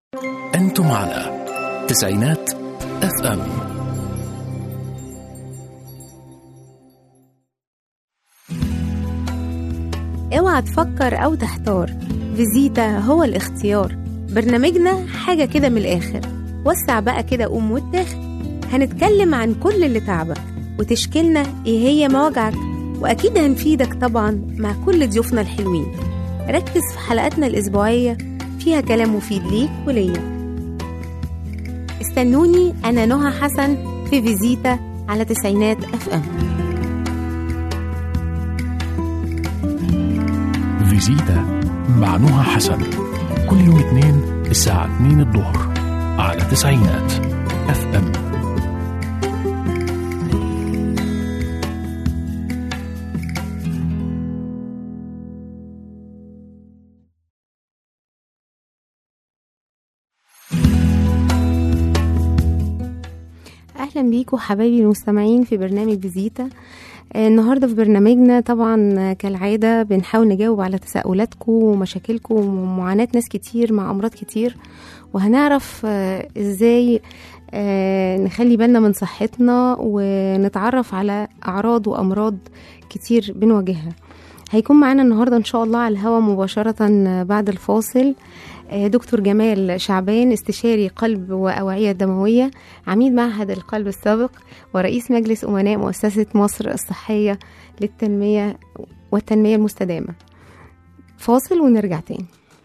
أنتم على تسعينات اف ام اوعى تفكر أو تحتار فيزيتا هو الاختيار برنامجنا حاجة كده من الآخر وسع بقى كده قوم واتاخد هنتكلم عن كل اللي تعبك وتشكيلنا ايه هي مواجعك وأكيد هنفيدك طبعا مع كل ضيوفنا الحلوين ركز في حلقاتنا الأسبوعية فيها كلام مفيد ليك وليا استنوني أنا نهى حسن في فيزيتا على تسعينات اف ام فيزيتا مع نهى حسن كل يوم اثنين الساعة 2 الظهر على تسعينات اف ام اهلا بيكم حبايبي المستمعين في برنامج فيزيتا آه، النهارده في برنامجنا طبعا آه، كالعاده بنحاول نجاوب على تساؤلاتكم ومشاكلكم ومعاناه ناس كتير مع امراض كتير وهنعرف آه، ازاي آه، نخلي بالنا من صحتنا ونتعرف على اعراض وامراض كتير بنواجهها هيكون معانا النهارده ان شاء الله على الهوا مباشره آه، بعد الفاصل آه، دكتور جمال شعبان استشاري قلب وأوعية دموية عميد معهد القلب السابق ورئيس مجلس أمناء مؤسسة مصر الصحية للتنمية والتنمية المستدامة فاصل ونرجع تاني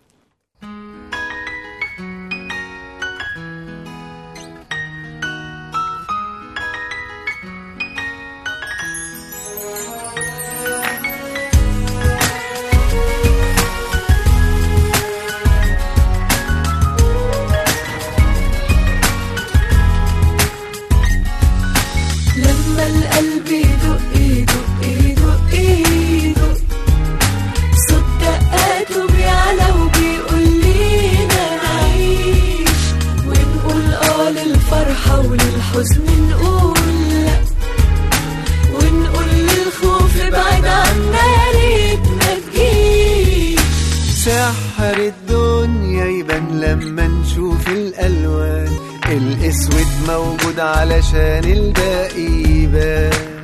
لما القلب يدق يدق يدق يدق صوت دقاته بيعلى وبيقول لينا نعيش ونقول اه للفرحة وللحزن نقول لا ونقول للخوف ابعد عنا يا ريت ما تجيش سحر الدنيا يبان لما نشوف الألوان الأسود موجود علشان الباقي يبان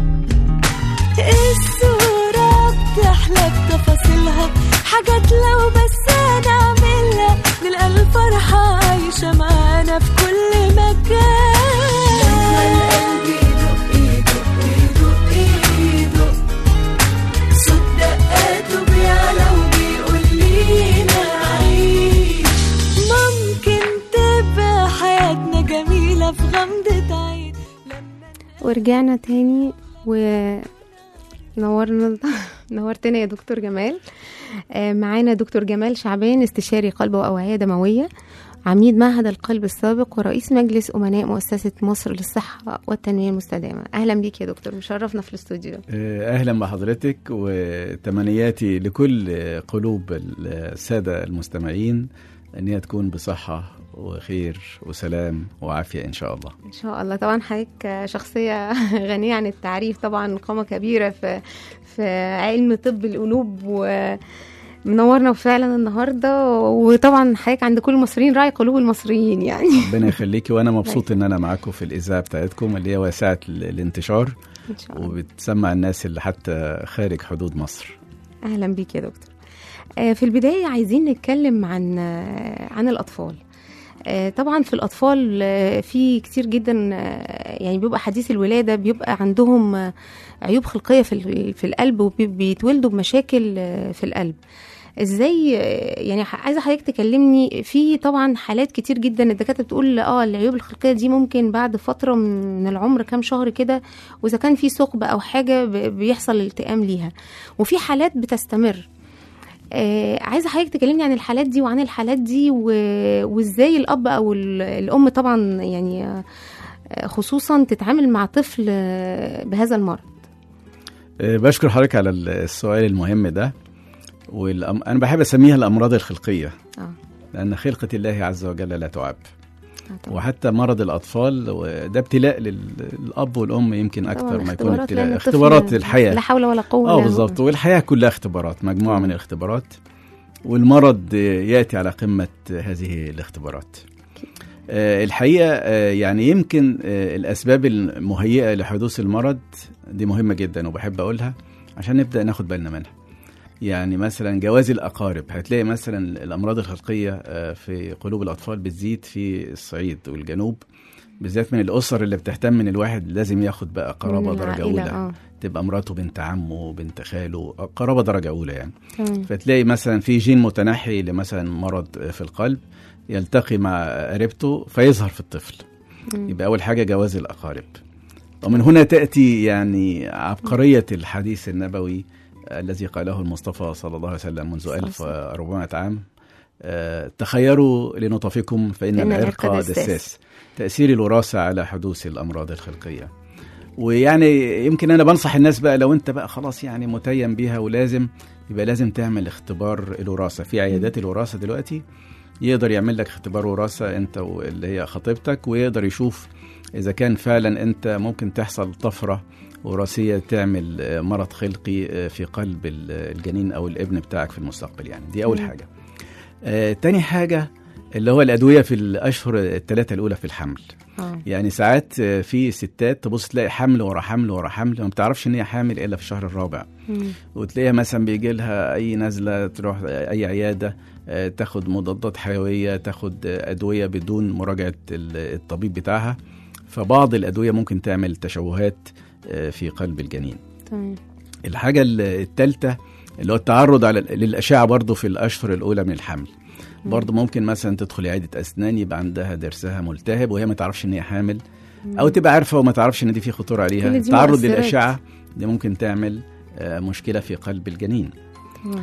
الصورة بتحلى بتفاصيلها حاجات لو بس هنعملها نلقى الفرحة عايشة معانا في كل مكان لما القلب يدق يدق يدق يدق صوت دقاته بيعلى وبيقول لينا عيش ممكن تبقى حياتنا جميلة في غمضة عين لما ورجعنا تاني ونورنا نورتنا يا دكتور جمال آه، معانا دكتور جمال شعبان استشاري قلب وأوعية دموية عميد معهد القلب السابق ورئيس مجلس أمناء مؤسسة مصر للصحة والتنمية المستدامة أهلا بيك يا دكتور مشرفنا في الاستوديو اهلا بحضرتك وتمنياتي لكل قلوب الساده المستمعين ان هي تكون بصحه وخير وسلام وعافيه ان شاء الله ان شاء الله طبعا حضرتك شخصيه غنيه عن التعريف طبعا قامه كبيره في في علم طب القلوب ومنورنا فعلا النهارده وطبعا حضرتك عند كل المصريين راعي قلوب المصريين يعني ربنا يخليكي وانا مبسوط ان انا معاكم في الاذاعه بتاعتكم اللي هي واسعه ال- الانتشار ان شاء الله وبتسمع الناس اللي حتى خارج حدود مصر اهلا بيك يا دكتور آه، في البدايه عايزين نتكلم عن آه، عن الاطفال آه، طبعا في الاطفال آه، في كتير جدا آه، يعني بيبقى حديث الولاده بيبقى عندهم آه، عيوب خلقيه في ال- في القلب وبيتولدوا بمشاكل آه، في القلب ازاي آه، يعني ح- عايزه حضرتك تكلمني في طبعا حالات كتير جدا الدكاتره بتقول اه العيوب الخلقيه دي ممكن بعد فتره من العمر كام شهر كده واذا كان في ثقب او حاجه ب- بيحصل التئام ليها وفي حالات بتستمر آه عايزه حضرتك تكلمني عن الحالات دي وعن الحالات دي و... وازاي الاب او ال- الام طبعا يعني آه، خصوصا تتعامل مع طفل آه، بهذا المرض أه، بشكر حضرتك على ال- السؤال المهم ده والأم... انا بحب اسميها الامراض الخلقيه اه لان خلقه الله عز وجل لا تعب آه طبعا. وحتى مرض الاطفال وده ابتلاء للاب والام يمكن اكتر طبعاً ما يكون اختبارات لأن ابتلاء الطفل اختبارات للحياه لا حول ولا قوه اه إلا بالظبط والحياه كلها اختبارات مجموعه من الاختبارات والمرض ياتي على قمه هذه الاختبارات آه، الحقيقه آه، يعني يمكن آه، الاسباب المهيئه لحدوث المرض دي مهمه جدا وبحب اقولها عشان نبدا ناخد بالنا منها يعني مثلا جواز الاقارب هتلاقي مثلا الامراض الخلقيه آه، في قلوب الاطفال بتزيد في الصعيد والجنوب بالذات من الاسر اللي بتهتم ان الواحد لازم ياخد بقى قرابه من درجه العائلة، اولى اه تبقى مراته بنت عمه بنت خاله قرابه درجه اولى يعني تمام فتلاقي مثلا في جين متنحي لمثلا مرض في القلب يلتقي مع قريبته فيظهر في الطفل مم. يبقى اول حاجه جواز الاقارب ومن هنا تاتي يعني عبقريه الحديث النبوي الذي قاله المصطفى صلى الله عليه وسلم منذ صلى الله 1400 عام آه، تخيروا لنطفكم فإن فإن العرق العرق دساس. دساس تأثير الوراثة على حدوث الأمراض الخلقية ويعني يمكن أنا بنصح الناس بقى لو أنت بقى خلاص يعني متيم بيها ولازم يبقى لازم تعمل اختبار الوراثة في عيادات الوراثة دلوقتي يقدر يعمل لك اختبار وراثة أنت واللي هي خطيبتك ويقدر يشوف إذا كان فعلا أنت ممكن تحصل طفرة وراثية تعمل آه، مرض خلقي آه، في قلب ال- الجنين أو الابن بتاعك في المستقبل يعني دي أول مم. حاجة آه، تاني حاجة اللي هو الأدوية في الأشهر الثلاثة الأولى في الحمل اه يعني ساعات آه، في ستات تبص تلاقي حمل ورا حمل ورا حمل ما بتعرفش ان هي حامل الا في الشهر الرابع مم. وتلاقيها مثلا بيجي لها اي نزله تروح اي عياده آه، تاخد مضادات حيويه تاخد آه، ادويه بدون مراجعه ال- الطبيب بتاعها فبعض الادويه ممكن تعمل تشوهات آه، في قلب الجنين تمام الحاجه الثالثه اللي هو التعرض على للاشعه برضه في الاشهر الاولى من الحمل برضه ممكن مثلا تدخل عياده اسنان يبقى عندها ضرسها ملتهب وهي ما تعرفش ان هي حامل او تبقى عارفه وما تعرفش ان دي في خطوره عليها كل دي التعرض مؤثرات. للاشعه دي ممكن تعمل آه، مشكله في قلب الجنين تمام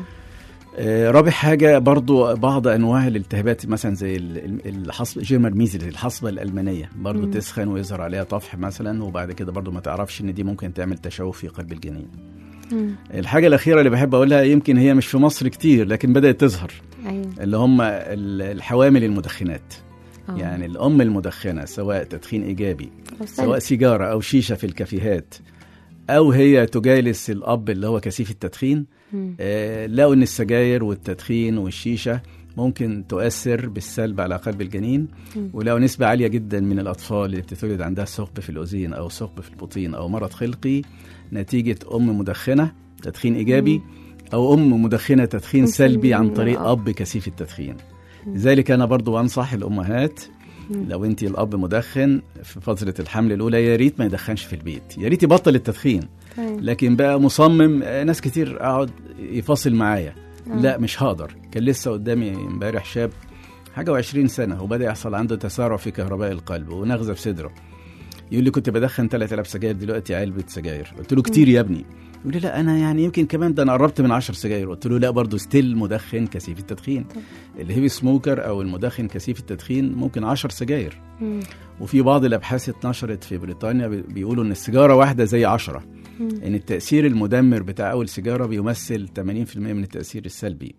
آه، رابع حاجه برضو بعض انواع الالتهابات مثلا زي ال- ال- الحصب جيرمان ميزل الحصبه الالمانيه برضو مم. تسخن ويظهر عليها طفح مثلا وبعد كده برضو ما تعرفش ان دي ممكن تعمل تشوه في قلب الجنين مم. الحاجه الاخيره اللي بحب اقولها يمكن هي مش في مصر كتير لكن بدات تظهر ايوه اللي هم ال- الحوامل المدخنات آه. يعني الام المدخنه سواء تدخين ايجابي أو سواء سلبي. سيجاره او شيشه في الكافيهات او هي تجالس الاب اللي هو كثيف التدخين مم. آه، لقوا ان السجاير والتدخين والشيشه ممكن تؤثر بالسلب على قلب الجنين مم. ولقوا نسبة عالية جدا من الأطفال اللي بتتولد عندها ثقب في الأذين أو ثقب في البطين أو مرض خلقي نتيجة أم مدخنة تدخين إيجابي أو أم مدخنة تدخين سلبي عن طريق آه. أب كثيف التدخين لذلك أنا برضو أنصح الأمهات مم. لو انت الاب مدخن في فتره الحمل الاولى يا ريت ما يدخنش في البيت يا ريت يبطل التدخين تمام. لكن بقى مصمم آه، ناس كتير اقعد يفاصل معايا آه. لا مش هقدر كان لسه قدامي امبارح شاب حاجه وعشرين سنه وبدا يحصل عنده تسارع في كهرباء القلب ونغزه في صدره يقول لي كنت بدخن 3000 سجاير دلوقتي علبه سجاير قلت له كتير يا ابني يقول لي لا انا يعني يمكن كمان ده انا قربت من 10 سجاير قلت له لا برضه ستيل مدخن كثيف التدخين الهيفي سموكر او المدخن كثيف التدخين ممكن 10 سجاير مم. وفي بعض الابحاث اتنشرت في بريطانيا بي- بيقولوا ان السيجاره واحده زي عشرة مم. ان التاثير المدمر بتاع اول سيجاره بيمثل 80% من التاثير السلبي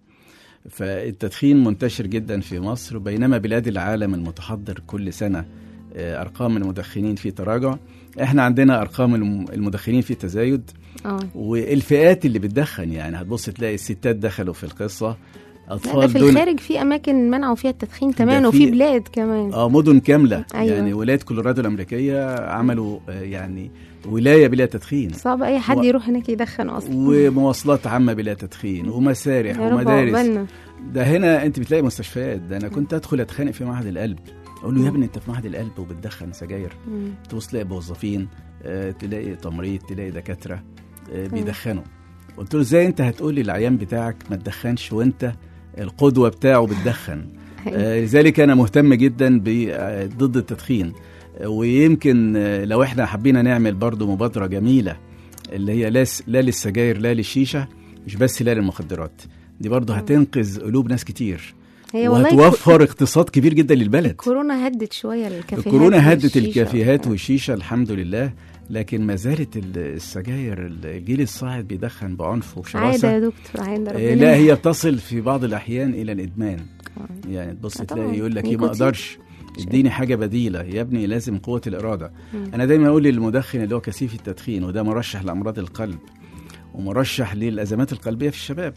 فالتدخين منتشر جدا في مصر بينما بلاد العالم المتحضر كل سنه آه، ارقام المدخنين في تراجع احنا عندنا ارقام الم- المدخنين في تزايد اه والفئات اللي بتدخن يعني هتبص تلاقي الستات دخلوا في القصه لا ده اطفال في دول الخارج في اماكن منعوا فيها التدخين تماما ده وفي في- بلاد كمان اه مدن كامله أيوة. أيوة. يعني ولايه كولورادو الامريكيه عملوا آه، يعني ولايه بلا تدخين صعب اي حد و- يروح هناك يدخن اصلا ومواصلات عامه بلا تدخين ومسارح يا رب ومدارس عقبالنا. ده هنا انت بتلاقي مستشفيات ده انا كنت ادخل اتخانق في معهد القلب اقول له يا ابني انت في معهد القلب وبتدخن سجاير مم. تبص تلاقي موظفين آه، تلاقي تمريض تلاقي دكاتره آه، بيدخنوا قلت له ازاي انت هتقول للعيان بتاعك ما تدخنش وانت القدوه بتاعه بتدخن آه، لذلك انا مهتم جدا ب- آه، ضد التدخين آه، ويمكن آه، لو احنا حبينا نعمل برضو مبادره جميله اللي هي لا س- لا للسجاير لا للشيشه مش بس لا للمخدرات دي برضو هتنقذ قلوب ناس كتير هي والله وهتوفر اقتصاد كبير جدا للبلد كورونا هدت شويه الكافيهات الكورونا هدت والشيشة. الكافيهات والشيشه الحمد لله لكن ما زالت ال- السجاير الجيل الصاعد بيدخن بعنف عاده وبشراسه يا دكتور عاده آه، ربنا لا هي بتصل في بعض الاحيان الى الادمان آه. يعني تبص آه تلاقي طبعاً. يقول لك ايه ما نيكوتين. اقدرش اديني حاجه بديله يا ابني لازم قوه الاراده مم. انا دايما اقول للمدخن اللي هو كثيف التدخين وده مرشح لامراض القلب ومرشح للازمات القلبيه في الشباب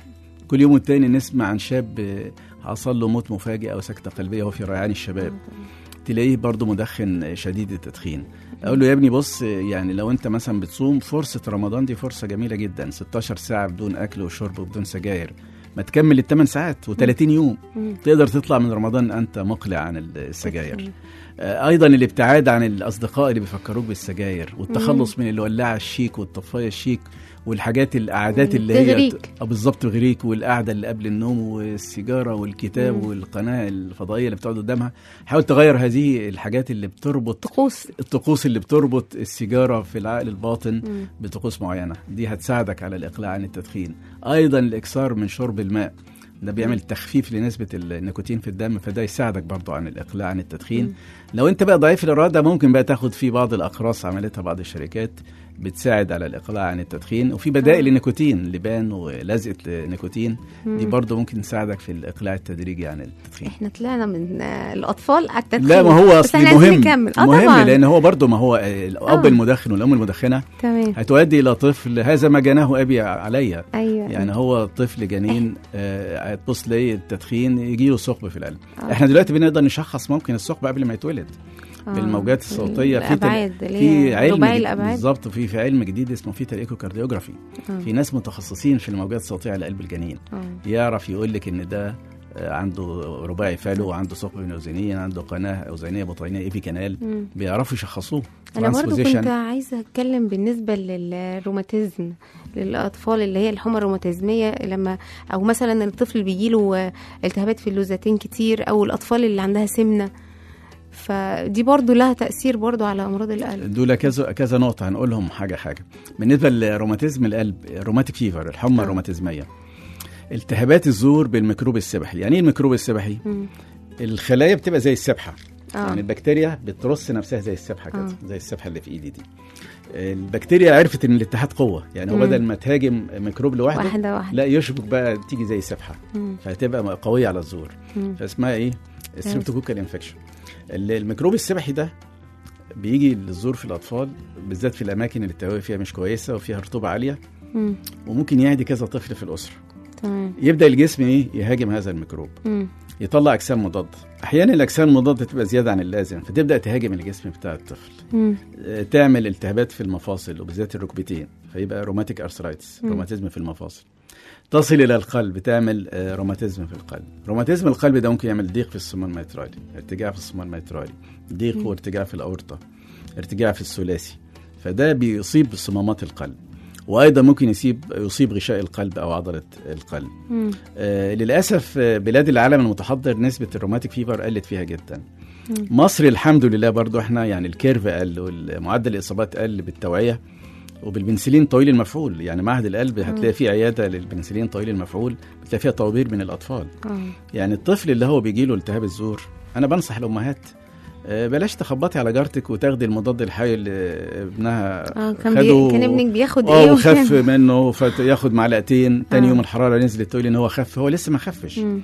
كل يوم والتاني نسمع عن شاب آه، حصل له موت مفاجئ او سكته قلبيه وهو في ريعان الشباب تلاقيه برضه مدخن شديد التدخين اقول له يا ابني بص يعني لو انت مثلا بتصوم فرصه رمضان دي فرصه جميله جدا 16 ساعه بدون اكل وشرب وبدون سجاير ما تكمل الثمان ساعات و30 يوم مم. تقدر تطلع من رمضان انت مقلع عن السجاير آه، ايضا الابتعاد عن الاصدقاء اللي بيفكروك بالسجاير والتخلص من الولاعه الشيك والطفايه الشيك والحاجات القعدات اللي هي تغريك. اه بالظبط تغريك والقعده اللي قبل النوم والسيجاره والكتاب مم. والقناه الفضائيه اللي بتقعد قدامها حاول تغير هذه الحاجات اللي بتربط طقوس الطقوس اللي بتربط السيجاره في العقل الباطن مم. بطقوس معينه دي هتساعدك على الاقلاع عن التدخين ايضا الاكثار من شرب الماء ده بيعمل تخفيف لنسبة النيكوتين في الدم فده يساعدك برضو عن الإقلاع عن التدخين مم. لو أنت بقى ضعيف الإرادة ممكن بقى تاخد في بعض الأقراص عملتها بعض الشركات بتساعد على الإقلاع عن التدخين وفي بدائل آه. للنيكوتين لبان ولزقة نيكوتين دي مم. برضو ممكن تساعدك في الإقلاع التدريجي عن التدخين احنا طلعنا من آه، الاطفال على التدخين لا ما هو بس اصل احنا عايزين مهم نكمل اه مهم طبعا لان هو برضه ما هو آه، الاب آه. المدخن والام المدخنه تمام هتؤدي الى طفل هذا ما جناه ابي عليا ايوه يعني هو طفل جنين آه، هتبص تلاقي التدخين يجي له ثقب في القلب آه. احنا دلوقتي بنقدر نشخص ممكن الثقب قبل ما يتولد آه. بالموجات الصوتيه في تل- الابعاد اللي في هي علم رباعي جديد- الابعاد بالظبط في في علم جديد اسمه فيتال ايكوكارديوجرافي آه. في ناس متخصصين في الموجات الصوتيه على قلب الجنين آه. يعرف يقول لك ان ده آه، عنده رباعي فالو وعنده ثقب بين اذنين عنده قناه اوزانيه بطينيه ايفي كانال مم. بيعرفوا يشخصوه انا برضو Transposition. كنت عايزه اتكلم بالنسبه للروماتيزم للاطفال اللي هي الحمى الروماتيزميه لما او مثلا الطفل بيجيله التهابات في اللوزتين كتير او الاطفال اللي عندها سمنه فدي برضو لها تاثير برضو على امراض القلب دول كذا كذا نقطه هنقولهم حاجه حاجه بالنسبه لروماتيزم القلب الروماتيك فيفر الحمى آه. الروماتيزميه التهابات الزور بالميكروب السبحي يعني ايه الميكروب السبحي مم. الخلايا بتبقى زي السبحه اه يعني البكتيريا بترص نفسها زي السبحه كده آه. زي السبحه اللي في ايدي دي البكتيريا عرفت ان الاتحاد قوه يعني هو مم. بدل ما تهاجم ميكروب لوحده واحده واحده لا يشبك بقى تيجي زي السبحه مم. فهتبقى قويه على الزور مم. فاسمها ايه السيرتوكوكال انفكشن الميكروب السبحي ده بيجي للزور في الاطفال بالذات في الاماكن اللي التهويه فيها مش كويسه وفيها رطوبه عاليه مم. وممكن يعدي كذا طفل في الاسره تمام يبدا الجسم ايه يهاجم هذا الميكروب مم. يطلع اجسام مضاده احيانا الاجسام المضاده تبقى زياده عن اللازم فتبدا تهاجم الجسم بتاع الطفل مم. آه، تعمل التهابات في المفاصل وبالذات الركبتين فيبقى روماتيك ارثرايتس مم. روماتيزم في المفاصل تصل الى القلب تعمل آه، روماتيزم في القلب روماتيزم القلب ده ممكن يعمل ضيق في الصمام الميترالي ارتجاع في الصمام الميترالي ضيق مم. وارتجاع في الاورطه ارتجاع في الثلاثي فده بيصيب صمامات القلب وايضا ممكن يصيب يصيب غشاء القلب او عضله القلب مم. آه للاسف آه، بلاد العالم المتحضر نسبه الروماتيك فيفر قلت فيها جدا مم. مصر الحمد لله برضو احنا يعني الكيرف قل والمعدل الاصابات قل بالتوعيه وبالبنسلين طويل المفعول يعني معهد القلب هتلاقي فيه عياده للبنسلين طويل المفعول بتلاقي فيها طوابير من الاطفال اه يعني الطفل اللي هو بيجي له التهاب الزور انا بنصح الامهات آه، بلاش تخبطي على جارتك وتاخدي المضاد الحيوي اللي ابنها اه كان خده بي... كان ابنك بياخد اه ايه وخف وكان- منه فياخد معلقتين تاني آه. يوم الحراره نزلت تقول ان هو خف هو لسه ما خفش مم.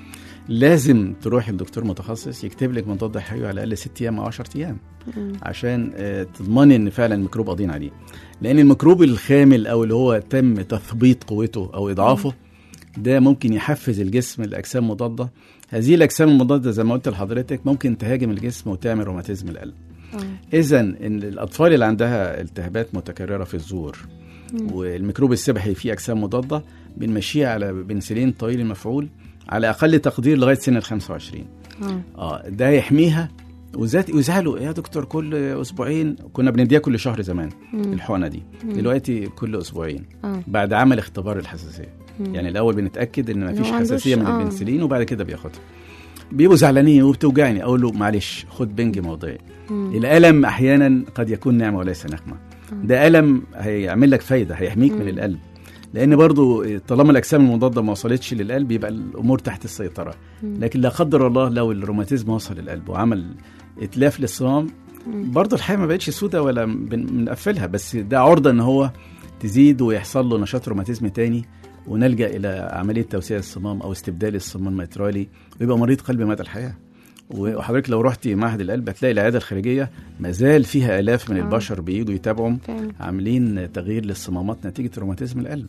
لازم تروح لدكتور متخصص يكتب لك مضاد حيوي على الاقل 6 ايام او 10 ايام مم. عشان آه، تضمني ان فعلا الميكروب قاضين عليه لان الميكروب الخامل او اللي هو تم تثبيط قوته او اضعافه ده ممكن يحفز الجسم لاجسام مضاده هذه الاجسام المضاده زي ما قلت لحضرتك ممكن تهاجم الجسم وتعمل روماتيزم القلب اه اذا ان الاطفال اللي عندها التهابات متكرره في الزور مم. والميكروب السبحي فيه اجسام مضاده بنمشيه على بنسلين طويل المفعول على اقل تقدير لغايه سن ال 25 اه اه ده يحميها وذات يزعلوا يا دكتور كل اسبوعين كنا بنديها كل شهر زمان مم. الحقنه دي مم. دلوقتي كل اسبوعين اه بعد عمل اختبار الحساسيه مم. يعني الاول بنتاكد ان إن مفيش هو عندوش- حساسيه من آه. البنسلين وبعد كده بياخدها بيبقوا زعلانين وبتوجعني اقول له معلش خد بنج موضعي مم. الالم احيانا قد يكون نعمه وليس نقمه آه. ده الم هيعمل لك فايده هيحميك من مم. القلب لان برضو طالما الاجسام المضاده ما وصلتش للقلب يبقى الامور تحت السيطره مم. لكن لا قدر الله لو الروماتيزم وصل للقلب وعمل اتلاف للصمام مم. برضه الحياه ما بقتش سودة ولا بن- بنقفلها بس ده عرضه ان هو تزيد ويحصل له نشاط روماتيزم تاني ونلجا الى عمليه توسيع الصمام او استبدال الصمام الميترالي ويبقى مريض قلب مدى الحياه وحضرتك لو رحتي معهد القلب هتلاقي العياده الخارجيه ما زال فيها الاف من آه. البشر بييجوا يتابعوا فعلا عاملين تغيير للصمامات نتيجه روماتيزم القلب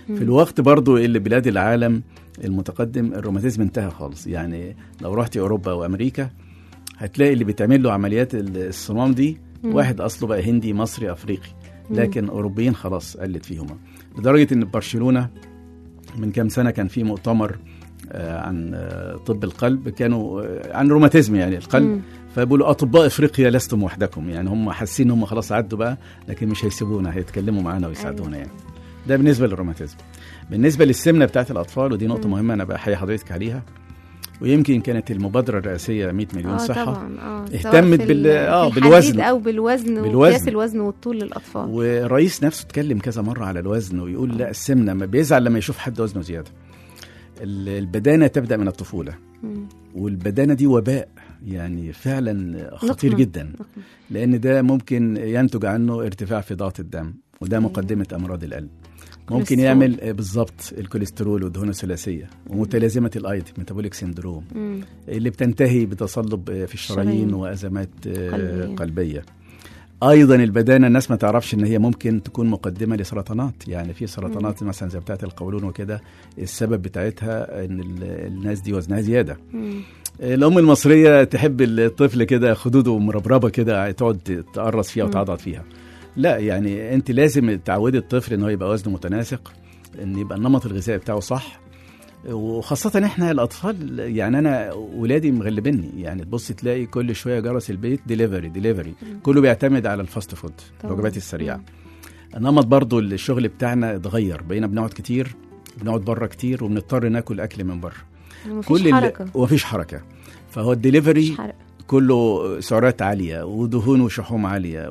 في الوقت برضو اللي بلاد العالم المتقدم الروماتيزم انتهى خالص يعني لو رحت اوروبا وامريكا هتلاقي اللي بيتعمل له عمليات الصمام دي مم. واحد اصله بقى هندي مصري افريقي لكن اوروبيين خلاص قلت فيهم لدرجه ان برشلونه من كام سنه كان في مؤتمر آه، عن آه، طب القلب كانوا آه، عن روماتيزم يعني القلب مم. فبيقولوا اطباء افريقيا لستم وحدكم يعني هم حاسين ان هم خلاص عدوا بقى لكن مش هيسيبونا هيتكلموا معانا ويساعدونا يعني ده بالنسبه للروماتيزم بالنسبه للسمنه بتاعت الاطفال ودي نقطه مم. مهمه انا بحيي حضرتك عليها ويمكن كانت المبادره الرئاسيه 100 مليون اه صحه طبعا اه اهتمت سواء في بال- ال- آه، في بالوزن. الحديد او بالوزن بالوزن. وقياس الوزن والطول للاطفال والرئيس نفسه اتكلم كذا مره على الوزن ويقول لا السمنه ما بيزعل لما يشوف حد وزنه زياده ال- البدانه تبدا من الطفوله مم. والبدانه دي وباء يعني فعلا خطير نقمة. جدا لان ده ممكن ينتج عنه ارتفاع في ضغط الدم وده مقدمه امراض القلب ممكن كوليسترول. يعمل آه، بالظبط الكوليسترول والدهون الثلاثيه ومتلازمه الايض ميتابوليك سيندروم مم. اللي بتنتهي بتصلب آه، في الشرايين الشرايين. وازمات آه، قلبية. قلبيه ايضا البدانه الناس ما تعرفش ان هي ممكن تكون مقدمه لسرطانات يعني في سرطانات مثلا زي بتاعه القولون وكده السبب بتاعتها ان ال- الناس دي وزنها زياده مم. الام المصريه تحب الطفل كده خدوده مربربه كده تقعد تقرص فيها مم. وتعضعض فيها لا يعني انت لازم تعودي الطفل ان هو يبقى وزنه متناسق ان يبقى النمط الغذائي بتاعه صح وخاصة احنا الاطفال يعني انا ولادي مغلبني يعني تبص تلاقي كل شوية جرس البيت ديليفري ديليفري كله بيعتمد على الفاست فود طبعاً. الوجبات السريعة النمط برضو الشغل بتاعنا اتغير بقينا بنقعد كتير بنقعد بره كتير وبنضطر ناكل اكل من بره مفيش ال- حركه ومفيش حركه فهو الدليفري مفيش حركه كله سعرات عاليه ودهون وشحوم عاليه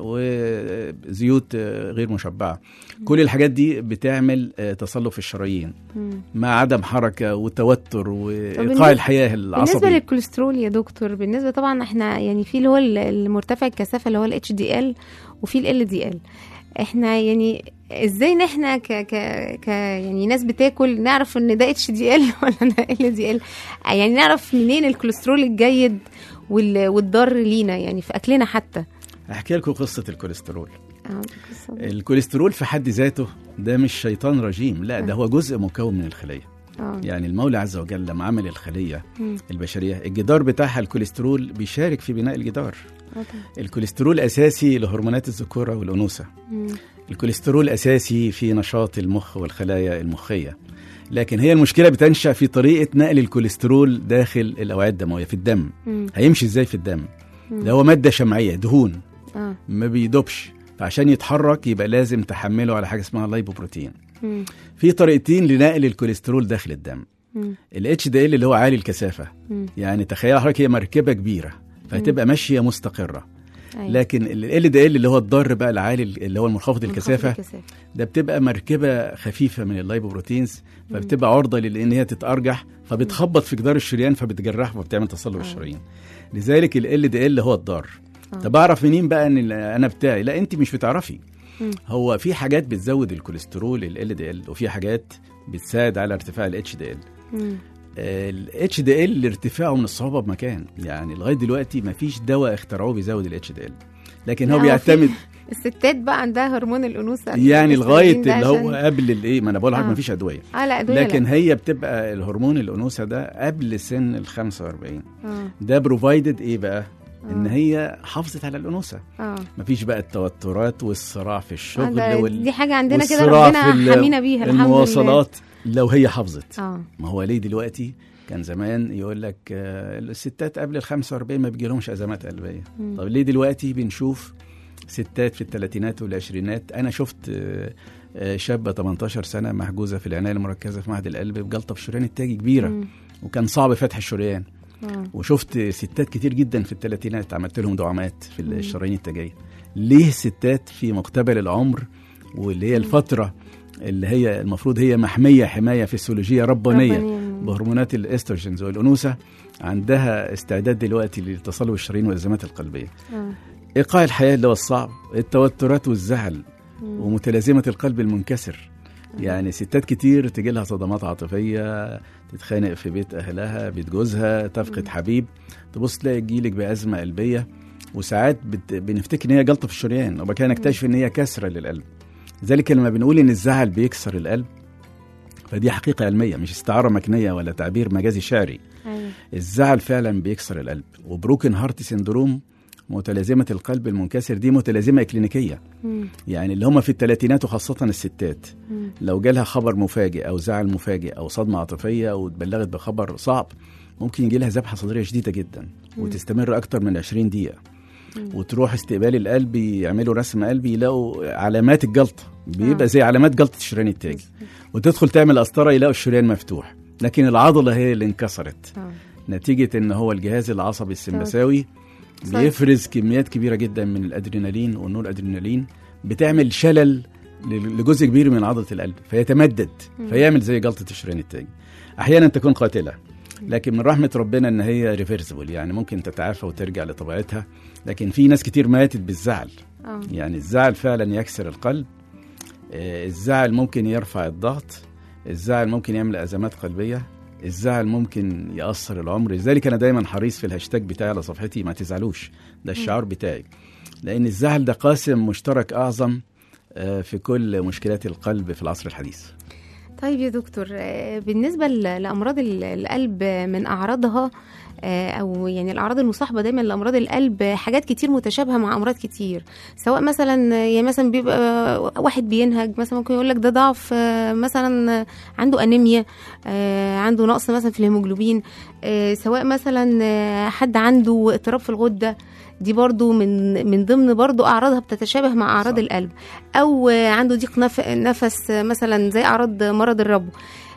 وزيوت غير مشبعه كل الحاجات دي بتعمل تصلب في الشرايين مم. مع عدم حركه وتوتر بالنسبة- وايقاع الحياه بالنسبه العصبي للكوليسترول يا دكتور بالنسبه طبعا احنا يعني في اللي هو ال- المرتفع الكثافه اللي هو الاتش دي ال وفي ال دي ال احنا يعني ازاي ان احنا ك ك ك يعني ناس بتاكل نعرف ان ده اتش دي ال ولا ده ال دي ال يعني نعرف منين الكوليسترول الجيد وال- والضار لينا يعني في اكلنا حتى احكي لكم قصه الكوليسترول آه، قصة- الكوليسترول في حد ذاته ده مش شيطان رجيم لا ده هو جزء مكون من الخليه اه يعني المولى عز وجل لما عمل الخليه مم. البشريه الجدار بتاعها الكوليسترول بيشارك في بناء الجدار آه طبعاً. الكوليسترول اساسي لهرمونات الذكوره والانوثه مم. الكوليسترول اساسي في نشاط المخ والخلايا المخيه لكن هي المشكله بتنشا في طريقه نقل الكوليسترول داخل الاوعيه الدمويه في الدم مم. هيمشي ازاي في الدم مم. ده هو ماده شمعيه دهون اه ما بيدوبش فعشان يتحرك يبقى لازم تحمله على حاجه اسمها لايبوبروتين مم. في طريقتين لنقل الكوليسترول داخل الدم مم. الاتش دي ال اللي هو عالي الكثافه مم. يعني تخيل حضرتك هي مركبه كبيره فهتبقى ماشيه مستقره أيوة. لكن ال دي ال اللي هو الضار بقى العالي اللي هو المنخفض منخفض الكثافه الكثافه ده بتبقى مركبه خفيفه من اللايبوبروتينز فبتبقى عرضه لان هي تتارجح فبتخبط في جدار الشريان فبتجرحه فبتعمل تصلب آه. الشرايين لذلك ال دي ال هو الضار آه. طب اعرف منين بقى ان ال- انا بتاعي لا انت مش بتعرفي مم. هو في حاجات بتزود الكوليسترول ال دي ال وفي حاجات بتساعد على ارتفاع الاتش دي ال مم. الاتش دي ال ارتفاعه من الصعوبه بمكان يعني لغايه دلوقتي ما فيش دواء اخترعوه بيزود الاتش دي ال لكن هو لا، هو في- بيعتمد الستات بقى عندها هرمون الانوثه يعني لغايه الاستروجين ده اللي هو عشان- قبل الايه ما انا بقول لحضرتك آه. ما فيش ادويه اه لا ادويه لكن لا. هي بتبقى الهرمون الانوثه ده قبل سن ال 45 اه ده بروفايدد ايه بقى؟ ان آه. هي حافظت على الانوثه اه مفيش بقى التوترات والصراع في آه، الشغل ده- وال... دي حاجه عندنا كده والصراع في ربنا ال- حمينا بيها الحمد لله المواصلات لو هي حافظت اه ما هو ليه دلوقتي كان زمان يقول لك آه، الستات قبل ال 45 ما بيجيلهمش ازمات قلبيه مم. طب ليه دلوقتي بنشوف ستات في الثلاثينات والعشرينات انا شفت آه، آه، شابه 18 سنه محجوزه في العنايه المركزه في معهد القلب بجلطه في الشريان التاجي كبيره مم. وكان صعب فتح الشريان اه وشفت ستات كتير جدا في الثلاثينات عملت لهم دعامات في الشرايين التاجيه ليه ستات في مقتبل العمر واللي هي الفتره اللي هي المفروض هي محميه حمايه فسيولوجيه ربانيه ربانية. بهرمونات الاستروجينز والانوثه عندها استعداد دلوقتي لتصلب الشرايين والازمات القلبيه اه ايقاع الحياه اللي هو الصعب التوترات والزعل مم. ومتلازمه القلب المنكسر يعني ستات كتير تجي لها صدمات عاطفيه تتخانق في بيت اهلها بيت جوزها تفقد حبيب تبص تلاقي تجيلك بازمه قلبيه وساعات بت... بنفتكر ان هي جلطه في الشريان وبعد كده نكتشف ان هي كسره للقلب ذلك لما بنقول ان الزعل بيكسر القلب فدي حقيقه علميه مش استعاره مكنيه ولا تعبير مجازي شعري أيوة. الزعل فعلا بيكسر القلب وبروكن هارت سيندروم متلازمه القلب المنكسر دي متلازمه اكلينيكيه مم. يعني اللي هم في الثلاثينات وخاصه الستات مم. لو جالها خبر مفاجئ او زعل مفاجئ او صدمه عاطفيه او اتبلغت بخبر صعب ممكن يجي لها ذبحه صدريه شديده جدا وتستمر اكتر من 20 دقيقه وتروح استقبال القلب يعملوا رسم قلبي يلاقوا علامات الجلطه بيبقى آه. زي علامات جلطه الشريان التاجي وتدخل تعمل قسطره يلاقوا الشريان مفتوح لكن العضله هي اللي انكسرت آه. نتيجه ان هو الجهاز العصبي السمبثاوي صحيح. بيفرز كميات كبيره جدا من الادرينالين والنور ادرينالين بتعمل شلل ل- لجزء كبير من عضله القلب فيتمدد فيعمل زي جلطه الشريان التاجي احيانا تكون قاتله لكن من رحمه ربنا ان هي ريفرسبل يعني ممكن تتعافى وترجع لطبيعتها لكن في ناس كتير ماتت بالزعل آه. يعني الزعل فعلا يكسر القلب آه، الزعل ممكن يرفع الضغط الزعل ممكن يعمل ازمات قلبيه الزعل ممكن يأثر العمر لذلك انا دايما حريص في الهاشتاج بتاعي على صفحتي ما تزعلوش ده الشعار بتاعي لان الزعل ده قاسم مشترك اعظم آه، في كل مشكلات القلب في العصر الحديث طيب يا دكتور آه، بالنسبة ل- لأمراض ال- القلب من أعراضها آه، أو يعني الأعراض المصاحبة دايما لأمراض القلب آه، حاجات كتير متشابهة مع أمراض كتير سواء مثلا آه، يعني مثلا بيبقى واحد بينهج مثلا ممكن يقول لك ده ضعف آه، مثلا آه، عنده أنيميا آه، عنده نقص مثلا في الهيموجلوبين آه، سواء مثلا آه، حد عنده اضطراب في الغدة دي برضو من من ضمن برضو اعراضها بتتشابه مع اعراض صح. القلب او آه، عنده ضيق نف... نفس آه، مثلا زي اعراض مرض الربو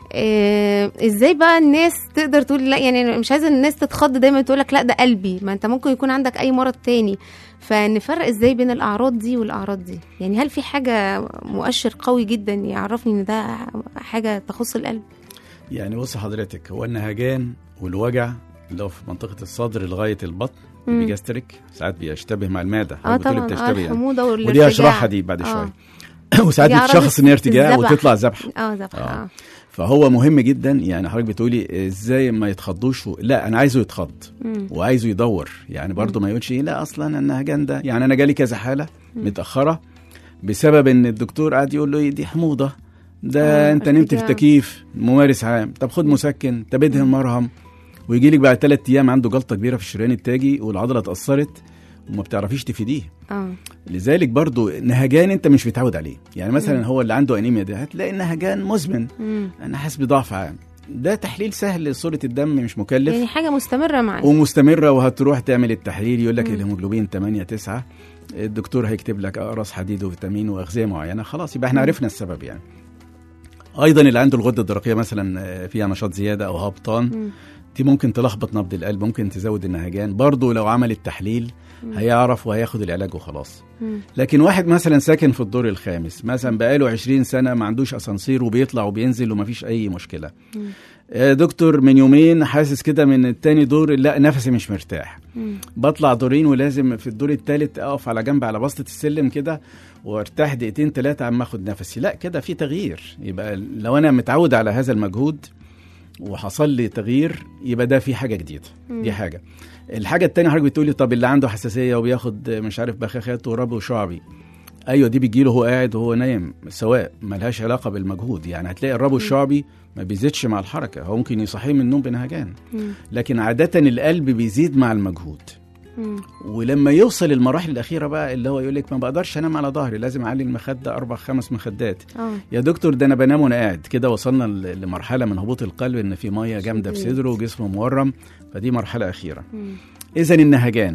آه، ازاي بقى الناس تقدر تقول لا يعني أنا مش عايزه الناس تتخض دايما تقول لك لا ده قلبي ما انت ممكن يكون عندك اي مرض تاني فنفرق ازاي بين الاعراض دي والاعراض دي يعني هل في حاجه مؤشر قوي جدا يعرفني ان ده حاجه تخص القلب يعني بص حضرتك هو النهجان والوجع اللي هو في منطقه الصدر لغايه البطن مم. بيجاستريك ساعات بيشتبه مع المعده اه حضرتك بتقولي طبعا اه بتشتبه يعني. الحموضه ودي والارتجاع هشرحها دي بعد آه. شويه وساعات دي أعراض بتشخص ان هي ارتجاع الذبح. وتطلع ذبح اه ذبح آه. اه فهو مهم جدا يعني حضرتك بتقولي ازاي ما يتخضوش و... لا انا عايزه يتخض مم. وعايزه يدور يعني برضه ما يقولش ايه لا اصلا النهجان ده يعني انا جالي كذا حاله متاخره بسبب ان الدكتور قاعد يقول له إيه دي حموضه ده آه، انت نمت في ارتجاع. تكييف ممارس عام طب خد مسكن طب ادهن مرهم ويجي لك بعد ثلاث ايام عنده جلطه كبيره في الشريان التاجي والعضله اتاثرت وما بتعرفيش تفيديه اه لذلك برضو نهجان انت مش متعود عليه يعني مثلا هو اللي عنده انيميا ده هتلاقي نهجان مزمن مم. انا حاسس بضعف عام ده تحليل سهل لصوره الدم مش مكلف يعني حاجه مستمره معاك ومستمره وهتروح تعمل التحليل يقول لك مم. الهيموجلوبين 8 9 الدكتور هيكتب لك اقراص حديد وفيتامين واغذيه معينه خلاص يبقى احنا مم. عرفنا السبب يعني ايضا اللي عنده الغده الدرقيه مثلا آه، فيها نشاط زياده او هبطان مم. دي ممكن تلخبط نبض القلب ممكن تزود النهجان برضه لو عمل التحليل هيعرف وهياخد العلاج وخلاص مم. لكن واحد مثلا ساكن في الدور الخامس مثلا بقاله 20 سنه ما عندوش اسانسير وبيطلع وبينزل ومفيش اي مشكله مم. آه، دكتور من يومين حاسس كده من التاني دور لا نفسي مش مرتاح مم. بطلع دورين ولازم في الدور الثالث اقف على جنب على بسطه السلم كده وارتاح دقيقتين ثلاثه عم اخد نفسي لا كده في تغيير يبقى لو انا متعود على هذا المجهود وحصل لي تغيير يبقى ده في حاجه جديده دي حاجه الحاجه الثانيه حضرتك بتقولي طب اللي عنده حساسيه وبياخد مش عارف بخاخات وربو وشعبي ايوه دي بتجيله وهو قاعد وهو نايم سواء ملهاش علاقه بالمجهود يعني هتلاقي الربو الشعبي ما بيزيدش مع الحركه هو ممكن يصحيه من النوم بنهجان مم. لكن عاده القلب بيزيد مع المجهود مم. ولما يوصل المراحل الاخيره بقى اللي هو يقول لك ما بقدرش انام على ظهري لازم اعلي المخده اربع خمس مخدات اه يا دكتور ده انا بنام وانا قاعد كده وصلنا ل- لمرحله من هبوط القلب ان في ميه جامده في شديد. صدره وجسمه مورم فدي مرحله اخيره مم. اذا النهجان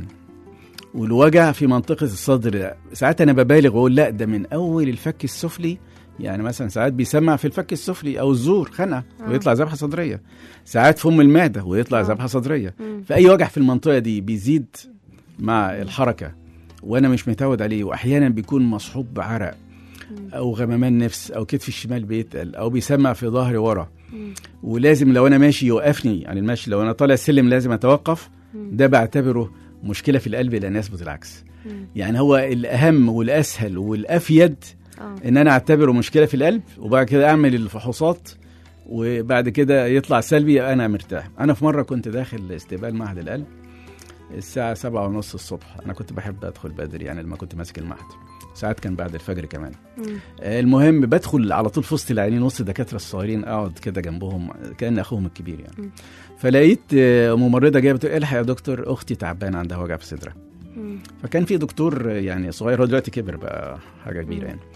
والوجع في منطقه الصدر ساعات انا ببالغ واقول لا ده من اول الفك السفلي يعني مثلا ساعات بيسمع في الفك السفلي او الزور خنقه آه. ويطلع ذبحه صدريه ساعات فم المعده ويطلع آه. ذبحه صدريه مم. فاي وجع في المنطقه دي بيزيد مع الحركه وانا مش متعود عليه واحيانا بيكون مصحوب بعرق او غممان نفس او كتفي الشمال بيتقل او بيسمع في ظهري ورا مم. ولازم لو انا ماشي يوقفني يعني المشي لو انا طالع السلم لازم اتوقف مم. ده بعتبره مشكله في القلب لان يثبت العكس مم. يعني هو الاهم والاسهل والافيد اه ان انا اعتبره مشكله في القلب وبعد كده اعمل الفحوصات وبعد كده يطلع سلبي انا مرتاح انا في مره كنت داخل استقبال معهد القلب الساعه سبعة ونص الصبح انا كنت بحب ادخل بدري يعني لما كنت ماسك المعهد ساعات كان بعد الفجر كمان مم. آه، المهم بدخل على طول في وسط العيانين وسط الدكاتره الصغيرين اقعد كده جنبهم كان اخوهم الكبير يعني مم. فلقيت آه، ممرضه جايه بتقول الحق يا دكتور اختي تعبانه عندها وجع في صدرها مم. فكان في دكتور يعني صغير هو دلوقتي كبر بقى حاجه كبيره يعني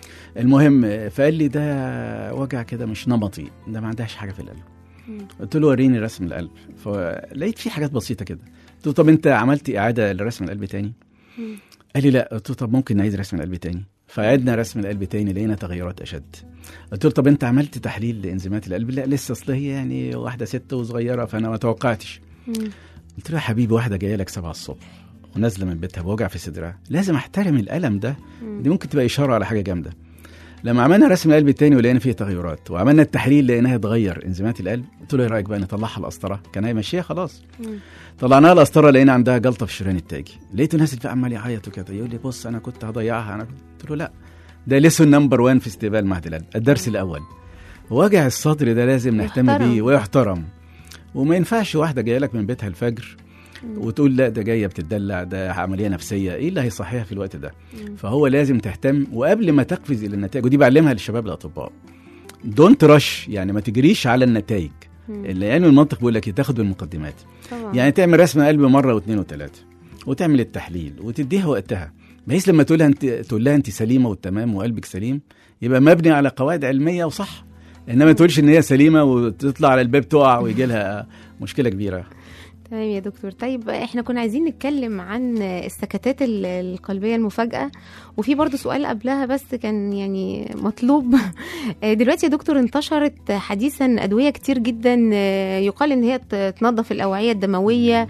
المهم فقال لي ده وجع كده مش نمطي ده ما عندهاش حاجه في القلب مم. قلت له وريني رسم القلب فلقيت في حاجات بسيطه كده قلت له طب انت عملت اعاده لرسم القلب تاني مم. قال لي لا قلت له طب ممكن نعيد رسم القلب تاني فعدنا رسم القلب تاني لقينا تغيرات اشد قلت له طب انت عملت تحليل لانزيمات القلب لا لسه اصل هي يعني واحده ست وصغيره فانا ما توقعتش مم. قلت له يا حبيبي واحده جايه لك 7 الصبح ونازله من بيتها بوجع في صدرها لازم احترم الالم ده مم. دي ممكن تبقى اشاره على حاجه جامده لما عملنا رسم القلب التاني ولقينا فيه تغيرات وعملنا التحليل لقيناها اتغير انزيمات القلب قلت له ايه رايك بقى نطلعها القسطره كان هيمشيها خلاص مم. طلعناها القسطره لقينا عندها جلطه في الشريان التاجي لقيته نازل بقى عمال يعيط وكده يقول لي بص انا كنت هضيعها انا قلت له لا ده ليسون نمبر 1 في استقبال معهد القلب الدرس الاول وجع الصدر ده لازم نهتم يحترم. بيه ويحترم وما ينفعش واحده جايه لك من بيتها الفجر وتقول لا ده جايه بتدلع ده عمليه نفسيه ايه اللي هيصحيها في الوقت ده مم. فهو لازم تهتم وقبل ما تقفز الى النتائج ودي بعلمها للشباب الاطباء دونت رش يعني ما تجريش على النتائج مم. اللي علم المنطق بيقول لك إيه، تاخد بالمقدمات طبعا يعني تعمل رسم قلب مره واثنين وثلاثه وتعمل التحليل وتديها وقتها بحيث لما تقولها انت تقول لها انت سليمه والتمام وقلبك سليم يبقى مبني على قواعد علميه وصح انما ما تقولش ان هي سليمه وتطلع على الباب تقع ويجي لها مشكله كبيره تمام يا دكتور طيب احنا كنا عايزين نتكلم عن السكتات ال- القلبية المفاجئة وفي برضو سؤال قبلها بس كان يعني مطلوب دلوقتي يا دكتور انتشرت حديثا أدوية كتير جدا يقال ان هي ت- تنظف الأوعية الدموية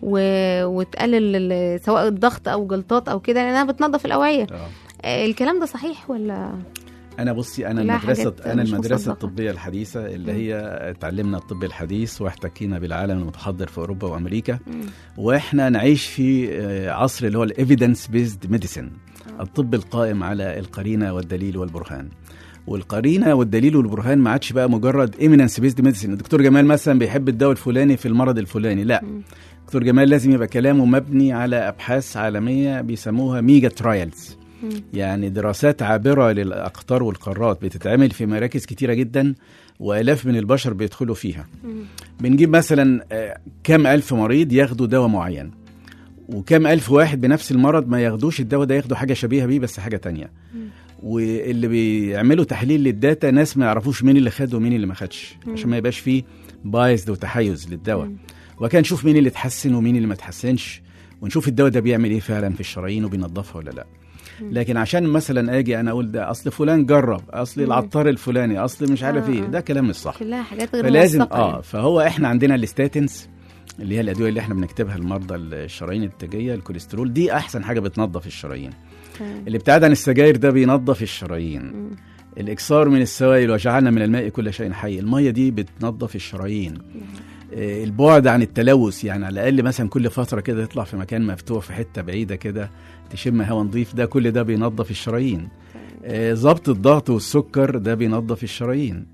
و- وتقلل ال- سواء الضغط أو جلطات أو كده لأنها بتنظف الأوعية آه. الكلام ده صحيح ولا انا بصي انا كلها المدرسه حاجات انا مش المدرسه مصدقة. الطبيه الحديثه اللي مم. هي اتعلمنا الطب الحديث واحتكينا بالعالم المتحضر في اوروبا وامريكا مم. واحنا نعيش في آه، عصر اللي هو الايفيدنس بيزد ميديسن الطب القائم على القرينه والدليل والبرهان والقرينه والدليل والبرهان ما عادش بقى مجرد ايميننس بيزد ميديسن الدكتور جمال مثلا بيحب الدواء الفلاني في المرض الفلاني لا مم. دكتور جمال لازم يبقى كلامه مبني على ابحاث عالميه بيسموها ميجا ترايلز مم. يعني دراسات عابرة للأقطار والقارات بتتعمل في مراكز كتيرة جدا وآلاف من البشر بيدخلوا فيها مم. بنجيب مثلا آه، كام ألف مريض ياخدوا دواء معين وكام ألف واحد بنفس المرض ما ياخدوش الدواء ده ياخدوا حاجة شبيهة بيه بس حاجة تانية مم. واللي بيعملوا تحليل للداتا ناس ما يعرفوش مين اللي خد ومين اللي ما خدش مم. عشان ما يبقاش فيه بايزد وتحيز للدواء مم. وكان نشوف مين اللي اتحسن ومين اللي ما اتحسنش ونشوف الدواء ده بيعمل ايه فعلا في الشرايين وبينظفها ولا لا لكن عشان مثلا اجي انا اقول ده اصل فلان جرب اصل مم. العطار الفلاني اصل مش عارف آه، ايه آه. ده كلام مش صح كلها حاجات غير فلازم موثقة اه يعني. فهو احنا عندنا الاستاتنز اللي هي الادويه اللي احنا بنكتبها لمرضى الشرايين التاجيه الكوليسترول دي احسن حاجه بتنظف الشرايين تمام. الابتعاد عن السجاير ده بينظف الشرايين مم. الاكثار من السوائل وجعلنا من الماء كل شيء حي الميه دي بتنظف الشرايين آه، البعد عن التلوث يعني على الاقل مثلا كل فتره كده تطلع في مكان مفتوح في حته بعيده كده تشم هواء نظيف ده كل ده بينظف الشرايين آه، ضبط الضغط والسكر ده بينظف الشرايين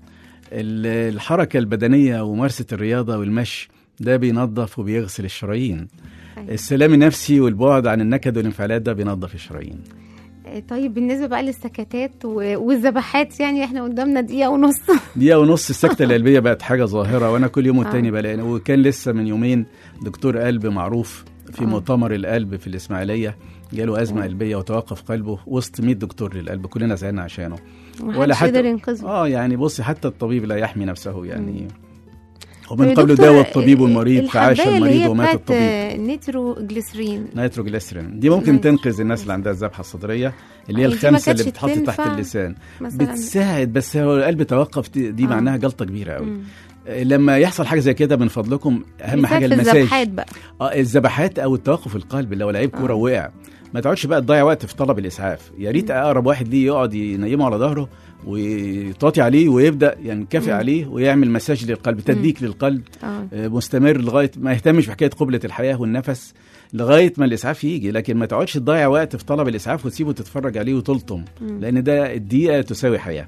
ال- الحركه البدنيه وممارسه الرياضه والمشي ده بينظف وبيغسل الشرايين أيوة. السلام النفسي والبعد عن النكد والانفعالات ده بينظف الشرايين آه، طيب بالنسبة بقى للسكتات و- والذبحات يعني احنا قدامنا دقيقة ونص دقيقة ونص السكتة القلبية بقت حاجة ظاهرة وأنا كل يوم آه. والتاني بلاقي وكان لسه من يومين دكتور قلب معروف في آه. مؤتمر القلب في الإسماعيلية جاله أزمة آه. قلبية وتوقف قلبه وسط 100 دكتور للقلب كلنا زعلنا عشانه محدش قدر ينقذه اه يعني بصي حتى الطبيب لا يحمي نفسه يعني طب ومن يا قبله دكتور، داوى الطبيب والمريض فعاش الحباية اللي المريض هي ومات بتاعت، الطبيب آه، نيترو جليسرين نيتروجليسرين دي ممكن ماشي. تنقذ الناس اللي عندها الذبحة الصدرية اللي هي دي ما الخمسة اللي كانتش بتتحط تحت تنفع اللسان مثلا بتساعد بس هو القلب توقف دي, دي آه. معناها جلطة كبيرة قوي مم. لما يحصل حاجه زي كده من فضلكم اهم حاجه بالذات في المساج الذبحات بقى اه الذبحات او التوقف القلب لو لعيب كوره آه. وقع ما تقعدش بقى تضيع وقت في طلب الاسعاف يا ريت اقرب واحد ليه يقعد ينيمه على ظهره ويطاطي عليه ويبدا ينكفي مم. عليه ويعمل مساج للقلب تدليك للقلب اه آه، مستمر لغايه ما يهتمش بحكايه قبله الحياه والنفس لغايه ما الاسعاف يجي لكن ما تقعدش تضيع وقت في طلب الاسعاف وتسيبه تتفرج عليه وتلطم مم. لان ده الدقيقه تساوي حياه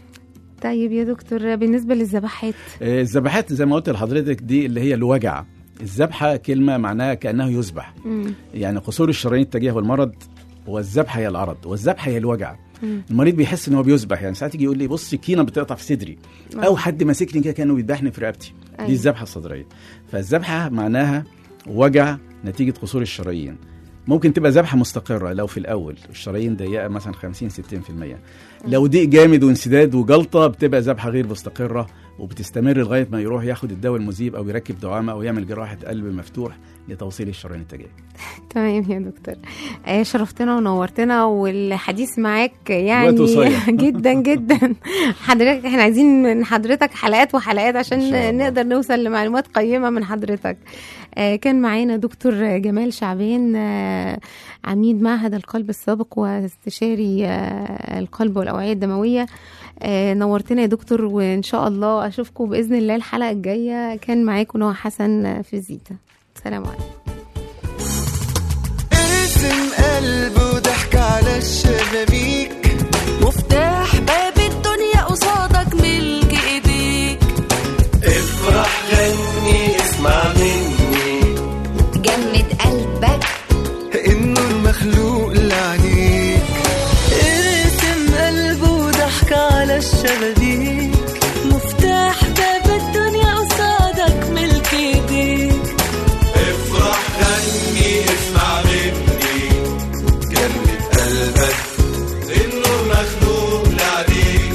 طيب يا دكتور بالنسبة للذبحات آه، الذبحات زي ما قلت لحضرتك دي اللي هي الوجع الذبحه كلمه معناها كانه يذبح مم. يعني قصور الشرايين التاجيه والمرض والذبحه هي العرض والذبحه هي الوجع مم. المريض بيحس ان هو بيذبح يعني ساعات يجي يقول لي بص سكينه بتقطع في صدري آه. او حد ماسكني كده كانه بيذبحني في رقبتي أيوة. دي الذبحه الصدريه فالذبحه معناها وجع نتيجه قصور الشرايين ممكن تبقى ذبحه مستقره لو في الاول الشرايين ضيقه مثلا 50 60% لو ضيق جامد وانسداد وجلطه بتبقى ذبحه غير مستقره وبتستمر لغايه ما يروح ياخد الدواء المذيب او يركب دعامه او يعمل جراحه قلب مفتوح لتوصيل الشرايين التاجيه تمام يا دكتور آه، شرفتنا ونورتنا والحديث معاك وقت يعني قصير. جدا جدا حضرتك احنا عايزين من حضرتك حلقات وحلقات إن شاء عشان الله. نقدر نوصل لمعلومات قيمة من حضرتك آه، كان معانا دكتور جمال شعبان آه، عميد معهد القلب السابق واستشاري آه، القلب والأوعية الدموية آه، نورتنا يا دكتور وإن شاء الله أشوفكم بإذن الله الحلقة الجاية كان معاكم نوع حسن في زيتا سلام عليكم ارسم قلبه وضحك على الشبابيك مفتاح باب الدنيا قصادك ملك ايديك افرح غني اسمع مني جمد قلبك انه المخلوق لعنيك ارسم قلبه وضحك على الشبابيك مفتاح باب الدنيا قصادك ملك ايديك افرح غني اسمع مني جنة قلبك انه المخلوق لعنيك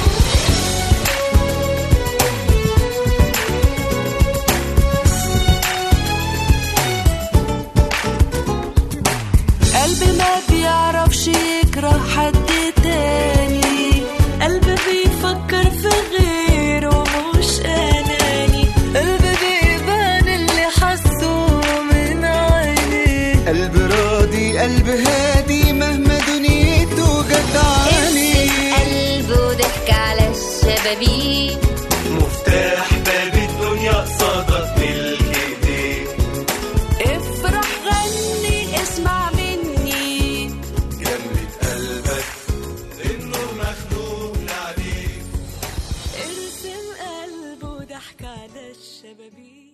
قلب ما بيعرفش يكره حد تاني قلب بيفكر في غيره مش اناني قلب بيبان اللي حسه من عينيه قلب راضي قلب هادي مهما دنيته جدعاني قلبه ضحك على الشبابيك مفتاح باب الدنيا قصادك ملك ايديك افرح غني اسمع مني جنة قلبك انه المخلوق لعنيك ارسم قلبه ضحك على الشبابيك